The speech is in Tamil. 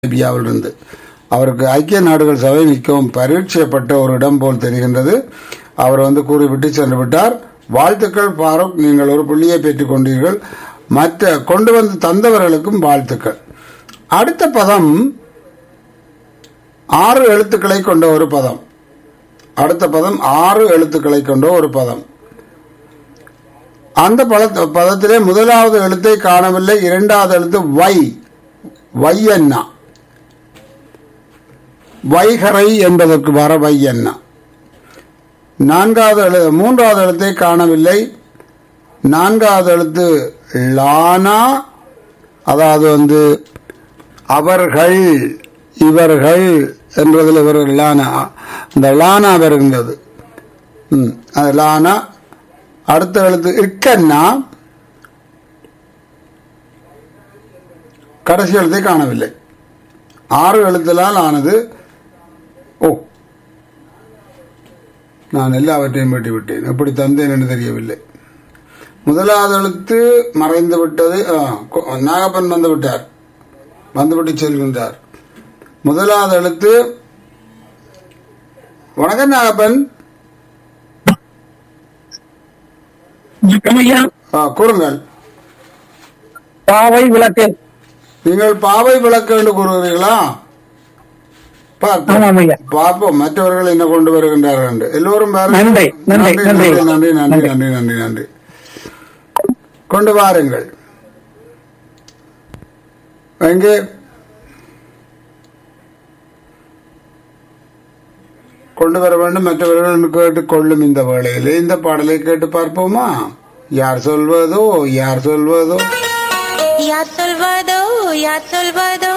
அரேபியாவிலிருந்து அவருக்கு ஐக்கிய நாடுகள் சபை மிகவும் பரீட்சைப்பட்ட ஒரு இடம் போல் தெரிகின்றது அவர் வந்து கூறிவிட்டு சென்று விட்டார் வாழ்த்துக்கள் பாரூக் நீங்கள் ஒரு புள்ளியை பெற்றுக் கொண்டீர்கள் மற்ற கொண்டு வந்து தந்தவர்களுக்கும் வாழ்த்துக்கள் அடுத்த பதம் ஆறு எழுத்துக்களை கொண்ட ஒரு பதம் அடுத்த பதம் ஆறு எழுத்துக்களை கொண்ட ஒரு பதம் அந்த பத பதத்திலே முதலாவது எழுத்தை காணவில்லை இரண்டாவது எழுத்து வை வையண்ணா வைகரை என்பதற்கு வர வையண்ணா நான்காவது எழு மூன்றாவது எழுத்தை காணவில்லை நான்காவது எழுத்து லானா அதாவது வந்து அவர்கள் இவர்கள் என்றதில் இவர்கள் லானா இந்த லானா வருகின்றது ம், அது லானா அடுத்த எழுத்து இக்கன்னா கடைசி எழுத்தை காணவில்லை ஆறு எழுத்தினால் ஆனது ஓ நான் எல்லாவற்றையும் வெட்டி விட்டேன் எப்படி தந்தேன் என்று தெரியவில்லை முதலாவது எழுத்து மறைந்து விட்டது ஆ, கொ- நாகப்பன் வந்து விட்டார் வந்துவிட்டு செல்கின்றார் முதலாவது எழுத்து வணக்கம் நாகப்பன் ஐயா ஆ, கூறுங்கள் பாவை விளக்கு நீங்கள் பாவை விளக்கு என்று கூறுகிறீர்களா பார்ப்போம் ஆமாம் ஐயா பார்ப்போம் மற்றவர்கள் என்ன கொண்டு வருகின்றார்கள் என்று எல்லோரும் பாருங்கள். நன்றி, நன்றி, நன்றி நன்றி. நன்றி நன்றி நன்றி நன்றி நன்றி கொண்டு வாருங்கள் எங்கே கொண்டு வர வேண்டும் மற்றவர்கள் கேட்டுக் கொள்ளும் இந்த வேளையிலே இந்த பாடலை கேட்டு பார்ப்போமா யார் சொல்வதோ யார் சொல்வதோ யார் சொல்வதோ யார் சொல்வதோ